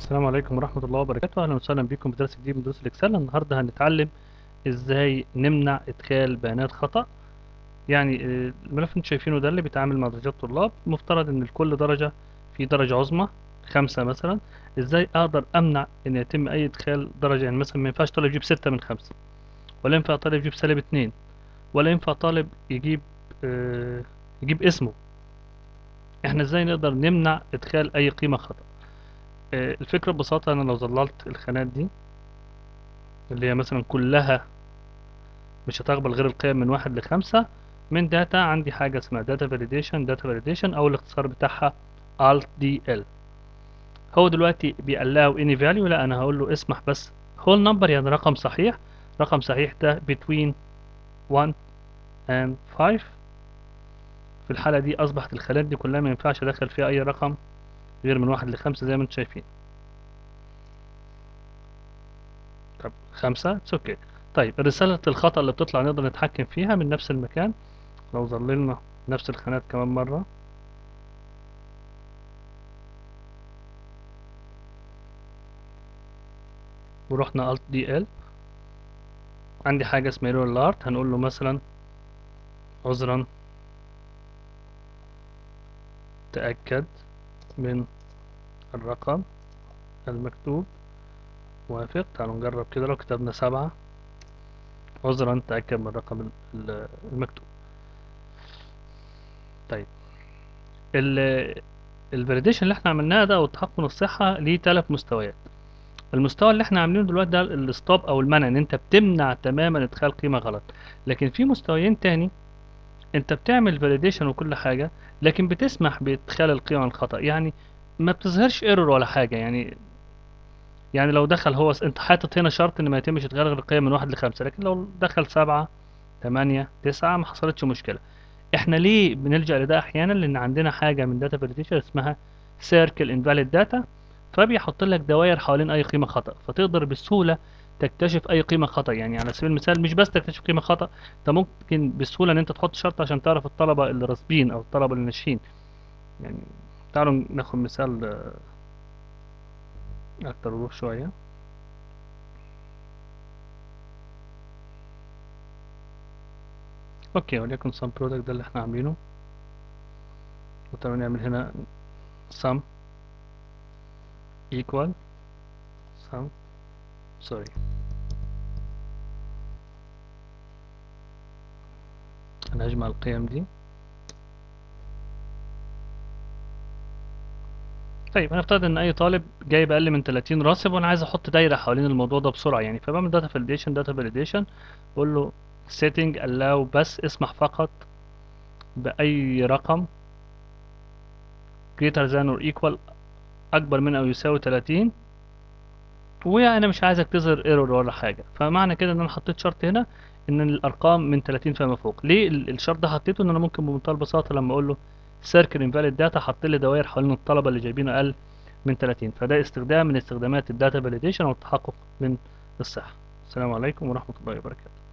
السلام عليكم ورحمة الله وبركاته أهلا وسهلا بكم في درس جديد من دروس الإكسل النهاردة هنتعلم إزاي نمنع إدخال بيانات خطأ يعني آه، الملف اللي انتوا شايفينه ده اللي بيتعامل مع درجات طلاب مفترض إن لكل درجة في درجة عظمى خمسة مثلا إزاي أقدر أمنع إن يتم أي إدخال درجة يعني مثلا ما ينفعش طالب يجيب ستة من خمسة ولا ينفع طالب يجيب سالب اتنين ولا ينفع طالب يجيب آه، يجيب اسمه احنا ازاي نقدر نمنع ادخال اي قيمة خطأ آه، الفكرة ببساطة أنا لو ظللت الخانات دي اللي هي مثلا كلها مش هتقبل غير القيم من واحد لخمسة من داتا عندي حاجة اسمها داتا فاليديشن داتا فاليديشن أو الاختصار بتاعها alt dl هو دلوقتي بيقلاو any value لا أنا هقول له اسمح بس whole number يعني رقم صحيح رقم صحيح ده between 1 and 5 في الحالة دي أصبحت الخانات دي كلها ما ينفعش أدخل فيها أي رقم غير من واحد لخمسة زي ما انتم شايفين طب خمسة اتس اوكي طيب رسالة الخطأ اللي بتطلع نقدر نتحكم فيها من نفس المكان لو ظللنا نفس الخانات كمان مرة ورحنا Alt DL عندي حاجة اسمها Error Alert هنقول له مثلا عذرا تأكد من الرقم المكتوب موافق تعالوا نجرب كده لو كتبنا سبعة عذرا تأكد من الرقم ال- ال- المكتوب طيب ال الفاليديشن اللي احنا عملناه ده او التحقق من الصحة ليه ثلاث مستويات المستوى اللي احنا عاملينه دلوقتي ده الستوب او المنع ان انت بتمنع تماما ادخال قيمة غلط لكن في مستويين تاني انت بتعمل فاليديشن وكل حاجة لكن بتسمح بادخال القيمة الخطأ يعني ما بتظهرش ايرور ولا حاجة يعني يعني لو دخل هو انت حاطط هنا شرط ان ما يتمش ادخال غير القيم من واحد لخمسة لكن لو دخل سبعة تمانية تسعة ما حصلتش مشكلة احنا ليه بنلجأ لده احيانا لان عندنا حاجة من داتا فاليديشن اسمها سيركل انفاليد داتا فبيحط لك دوائر حوالين اي قيمة خطأ فتقدر بسهولة تكتشف اي قيمة خطأ يعني على سبيل المثال مش بس تكتشف قيمة خطأ انت ممكن بسهولة ان انت تحط شرط عشان تعرف الطلبة اللي راسبين او الطلبة اللي ناشئين يعني تعالوا ناخد مثال آه، اكتر وضوح شوية اوكي وليكن sum product ده اللي احنا عاملينه وتعالوا نعمل هنا sum equal sum sorry انا هجمع القيم دي طيب هنفترض ان اي طالب جايب اقل من 30 راسب وانا عايز احط دايره حوالين الموضوع ده بسرعه يعني فبعمل داتا فاليديشن داتا فاليديشن بقول له setting allow بس اسمح فقط باي رقم greater than or equal اكبر من او يساوي 30 وانا مش عايزك تظهر ايرور ولا حاجه فمعنى كده ان انا حطيت شرط هنا ان الارقام من 30 فما فوق ليه ال- الشرط ده حطيته ان انا ممكن بمنتهى البساطه لما اقول له circle invalid data حط لي دوائر حوالين الطلبه اللي جايبين اقل من 30 فده استخدام من استخدامات الداتا فاليديشن او التحقق من الصحه السلام عليكم ورحمه الله وبركاته